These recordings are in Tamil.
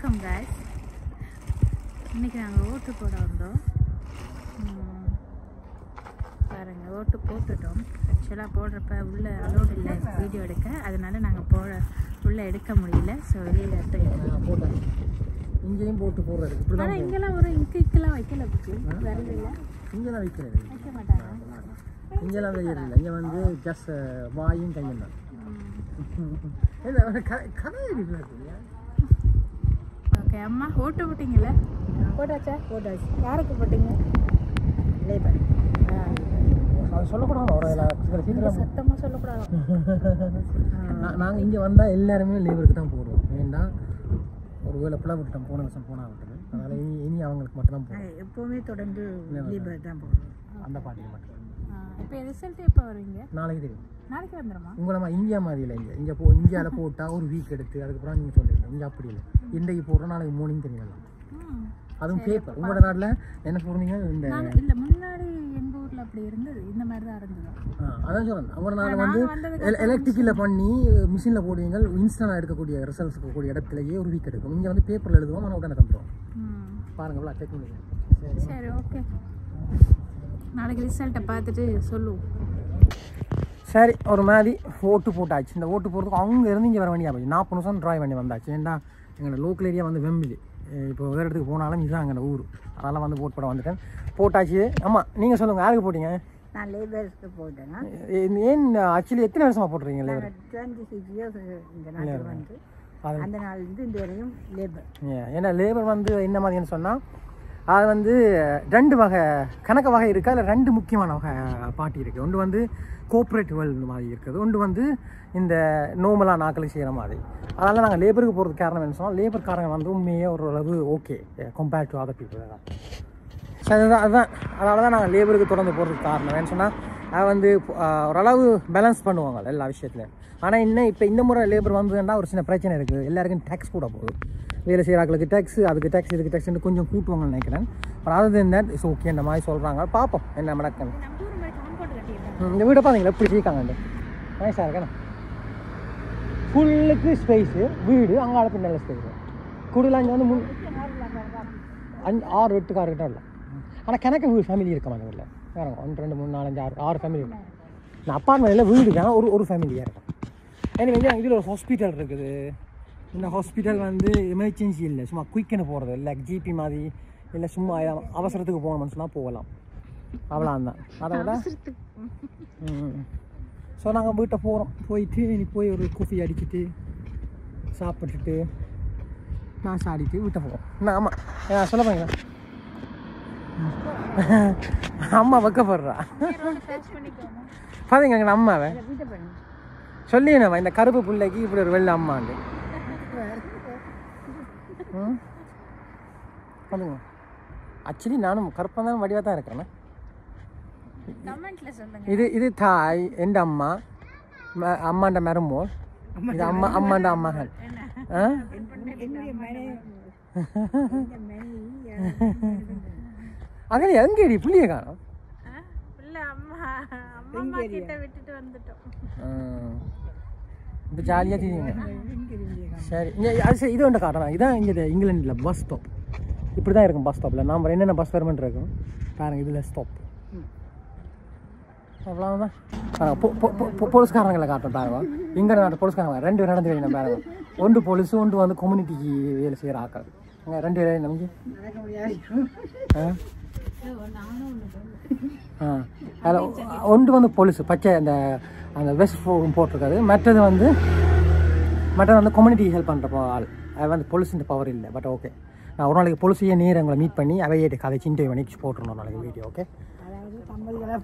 வணக்கம் guys இன்னைக்கு நாங்கள் ஓட்டு போட வந்தோம் உம், பாருங்க ஓட்டு போட்டுட்டோம் ஆக்சுவலாக போடுறப்ப உள்ள அலோடு இல்லை வீடியோ எடுக்க அதனால நாங்கள் போட உள்ள எடுக்க முடியல ஸோ வெளியில் எடுத்து போட்டேன் இங்கேயும் போட்டு போடுறது இப்படி ஆனால் இங்கெல்லாம் ஒரு இங்கு இங்கெல்லாம் வைக்கல புக்கு வரல இல்லை இங்கெல்லாம் வைக்கிறது வைக்க மாட்டாங்க இங்கெல்லாம் வைக்கிறது இங்கே வந்து ஜஸ்ட் வாயும் கையும் தான் இல்லை ஒரு க- கதை இருக்கிறது ஓகே அம்மா ஓட்டு போட்டிங்களா போட்டாச்சா போட்டாச்சு யாருக்கு போட்டீங்க லேபர் அது சொல்லக்கூடாது ஒரு சில சீக்கிரம் சத்தமாக சொல்லக்கூடாது நாங்கள் இங்கே வந்தால் எல்லாருமே லேபருக்கு தான் போடுவோம் ஏன்னா ஒருவேளை பிள்ளை விட்டுட்டோம் போன வருஷம் போனா விட்டது அதனால் இனி இனி அவங்களுக்கு மட்டும் தான் போடுவோம் எப்போவுமே தொடர்ந்து லேபர் தான் போடுவோம் அந்த பாட்டிக்கு மட்டும் இப்போ ரிசல்ட் எப்போ வருவீங்க நாளைக்கு தெரியும் நாளைக்கு வந்துடுமா உங்களை நம்ம இந்தியா மாதிரி இல்லை இங்கே இங்கே போ இந்தியாவில் போட்டால் ஒரு வீக் எடுத்து அதுக்கப்புறம் நீங்கள் சொல்லுவீங்க இங்கே அப்படி இல்லை இன்றைக்கு போடுறோம் நாளைக்கு மார்னிங் தெரியலாம் அதுவும் பேப்பர் உங்களோட நாட்டில் என்ன போடுறீங்க இந்த நாங்கள் இல்லை முன்னாடி எங்கள் ஊரில் அப்படி இருந்தது இந்த மாதிரி தான் இருந்தது ஆ, அதான் சொல்கிறேன் உங்களோட நாட்டில் நாங்க வந்து வந்ததுக்கு எலக்ட்ரிக்கில் பண்ணி மிஷினில் போடுவீங்க இன்ஸ்டன்டாக எடுக்கக்கூடிய ரிசல்ட்ஸ் இருக்கக்கூடிய இடத்துலயே ஒரு வீக் எடுக்கும் இங்கே வந்து பேப்பரில் எழுதுவோம் ஆனால் உடனே தந்துடுவோம் ம் பாருங்களா செக் பண்ணுங்க சரி ஓகே நாளைக்கு ரிசல்ட்டை பார்த்துட்டு சொல்லுவோம் சரி ஒரு மாதிரி ஓட்டு போட்டாச்சு இந்த ஓட்டு போகிறதுக்கு அங்கே இருந்து இங்கே வர வேண்டியா போச்சு நாற்பது நிமிஷம் ட்ராய் பண்ணி வந்தாச்சு ஏன்டா எங்களோட லோக்கல் ஏரியா வந்து வெம்பிலி இப்போ வேறு இடத்துக்கு போனாலும் இதுதான் எங்களோட ஊர் அதெல்லாம் வந்து ஓட்டு போட வந்துட்டேன் போட்டாச்சு ஆமாம் நீங்கள் சொல்லுங்கள் யாருக்கு போட்டீங்க நான் லேபர்ஸ்க்கு போட்டேன்னா ஏ- ஏன் ஆக்சுவலி எத்தனை வருஷமாக போட்டுறீங்க லேபர் டுவெண்ட்டி சிக்ஸ் இயர்ஸ் இந்த நாட்டில் வந்து அது அந்த நாள்லேருந்து இந்த வரையும் லேபர் ஏன், ஏன்னா லேபர் வந்து என்ன மாதிரின்னு சொன்னால் அது வந்து ரெண்டு வகை கணக்கு வகை இருக்கா இல்லை ரெண்டு முக்கியமான வகை பாட்டி இருக்குது ஒன்று வந்து கோஆப்ரேட் வேர்ல்டு மாதிரி இருக்குது ஒன்று வந்து இந்த நோமலாக நாக்களை செய்கிற மாதிரி அதனால் நாங்கள் லேபருக்கு போகிறதுக்கு காரணம் என்ன சொன்னால் லேபர்காரங்க வந்து உண்மையே ஓரளவு okay compared to other people தான் சரி அதுதான் அதுதான் அதனால தான் நாங்கள் லேபருக்கு தொடர்ந்து போகிறதுக்கு காரணம் ஏன்னு சொன்னால் அது வந்து ஆஹ், ஓரளவு பேலன்ஸ் பண்ணுவாங்க எல்லா விஷயத்துலையும் ஆனால் இன்னும் இப்போ இந்த முறை லேபர் வந்ததுன்னா ஒரு சின்ன பிரச்சனை இருக்குது எல்லாருக்கும் டேக்ஸ் கூட போகுது வேலை செய்கிறாங்களுக்கு டேக்ஸ் அதுக்கு டேக்ஸ் இதுக்கு டேக்ஸ்னு கொஞ்சம் கூட்டுவாங்கன்னு நினைக்கிறேன் அப்புறம் அது தட் இஸ் ஓகே இந்த மாதிரி சொல்கிறாங்க பார்ப்போம் என்ன நடக்குன்னு நம்ம ஊர் மாதிரி காம்பவுண்ட் கட்டியிருக்காங்க ம், இந்த வீடை பார்த்தீங்களா எப்படி செய்யிருக்காங்க நைஸாக இருக்கேண்ணா ஃபுல்லுக்கு ஸ்பேஸு வீடு அங்கே பின்னால ஸ்பேஸு கூடுதலாக இங்கே வந்து முன் அஞ்சு ஆறு எட்டு கார் கிட்ட இல்லை ஆனால் கிணக்கு வீடு ஃபேமிலி இருக்க மாட்டேன் வீட்டில் வேறு ஒன்று ரெண்டு மூணு நாலஞ்சு ஆறு ஆறு ஃபேமிலி இருக்கும் நான் அப்பார்ட்மெண்ட்டில் வீடு தான் ஒரு ஒரு ஃபேமிலியாக இருக்கும் எனக்கு வந்து இதில் ஒரு ஹாஸ்பிட்டல் இருக்குது இந்த ஹாஸ்பிட்டல் வந்து எமர்ஜென்சி இல்லை சும்மா குயிக்குன்னு போகிறது இல்லை ஜிபி மாதிரி இல்லை சும்மா ஏதாவது அவசரத்துக்கு போகணும்னு சொன்னால் போகலாம் அவ்வளோதான் அதை விட ஸோ நாங்கள் வீட்டை போகிறோம் போயிட்டு இனி போய் ஒரு காஃபி அடிச்சிட்டு சாப்பிட்டுட்டு நான் சாடிட்டு வீட்டை போவோம் நான் ஆமாம் சொல்ல போறீங்களா அம்மா வைக்கப்படுறா டச் பண்ணிக்கோங்க பாத்தீங்க எங்கள் அம்மாவை வீட்டை பண்ணி சொல்லிடணும் இந்த கருப்பு பிள்ளைக்கு இப்படி ஒரு வெள்ளை அம்மாண்டு ம் பாருங்க ஆக்சுவலி நானும் கருப்பாக தான் வடிவாக தான் இருக்கிறேன் கமெண்ட்ல சொல்லுங்க இது இது தாய் எந்த அம்மா ம- அம்மாண்ட மருமோள் இது அம்மா அம்மாண்ட அம்மாகள் ஆ என்னுடைய மனைவி எங்க மனைவி அங்கே எங்கேடி புள்ளிய காணும் இல்ல அம்மா அம்மா அம்மா கிட்ட விட்டுட்டு வந்துட்டோம் இப்போ ஜாலியாக தெரியுங்க சரி இங்கே அது சரி இது ஒன்று காட்டுறேன் இதான் இங்கே இங்கிலாண்டில் பஸ் ஸ்டாப் இப்படி தான் இருக்கும் பஸ் ஸ்டாப்பில் நாம் என்னென்ன பஸ் வருமெண்ட் இருக்கும் பாருங்க இதில் ஸ்டாப் அவ்வளோதான் பாருங்க பொ- பொ- பொ- பொ- போலீஸ்காரங்களை காட்டும் பாருங்க இங்கே நாட்டு போலீஸ்காரங்க ரெண்டு பேர் நடந்து வரணும் பாருங்க ஒன்று போலீஸ் ஒன்று வந்து கம்யூனிட்டிக்கு வேலை செய்கிற ஆக்கள் அங்கே ரெண்டு பேரும் நமக்கு நடக்க முடியாது ஆ ஆ அதில் ஒன்று வந்து போலீஸ் பச்சை அந்த அந்த வெஸ்ட் போட்டிருக்காரு மற்றது வந்து மற்றது வந்து கம்யூனிட்டி ஹெல்ப் பண்ணுற ஆள் அது வந்து போலீஸின் பவர் இல்லை பட் ஓகே நான் ஒரு நாளைக்கு போலீஸையே நேரம் உங்களை மீட் பண்ணி அவையிட்டு கதை சின்ட்டு பண்ணி போட்டுருணும் ஒரு நாளைக்கு வீடியோ ஓகே அதாவது கம்பல்களை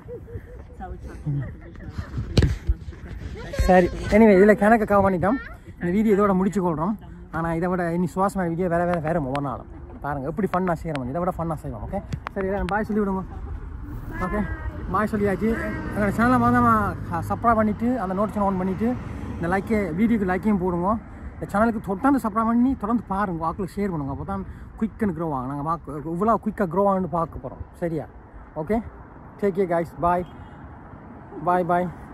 சரி எனிவே இதில் கிணக்க கவர் பண்ணிட்டோம் இந்த வீடியோ இதோட முடிச்சு கொள்கிறோம் ஆனால் இதை விட இனி சுவாசமான வீடியோ வேறு வேறு வேறு ஒவ்வொரு நாளும் பாருங்கள் எப்படி ஃபன்னாக செய்கிறோம் இதை விட ஃபன்னாக செய்வோம் ஓகே சரி பாய் சொல்லி விடுங்க ஓகே பாய் சொல்லியாச்சு எங்களோட சேனலை மறந்தாமல் சப்ஸ்கிரைப் பண்ணிவிட்டு அந்த நோட்டிஃபிகேஷன் ஆன் பண்ணிவிட்டு இந்த லைக்கே வீடியோக்கு லைக்கையும் போடுங்க இந்த சேனலுக்கு தொடர்ந்து சப்ஸ்கிரைப் பண்ணி தொடர்ந்து பாருங்க வாக்கில் ஷேர் பண்ணுங்க அப்போ தான் குயிக்குன்னு க்ரோ ஆகும் நாங்கள் பார்க்க இவ்வளோ குயிக்காக க்ரோ ஆகுன்னு பார்க்க போகிறோம் சரியா okay take care guys bye bye பாய்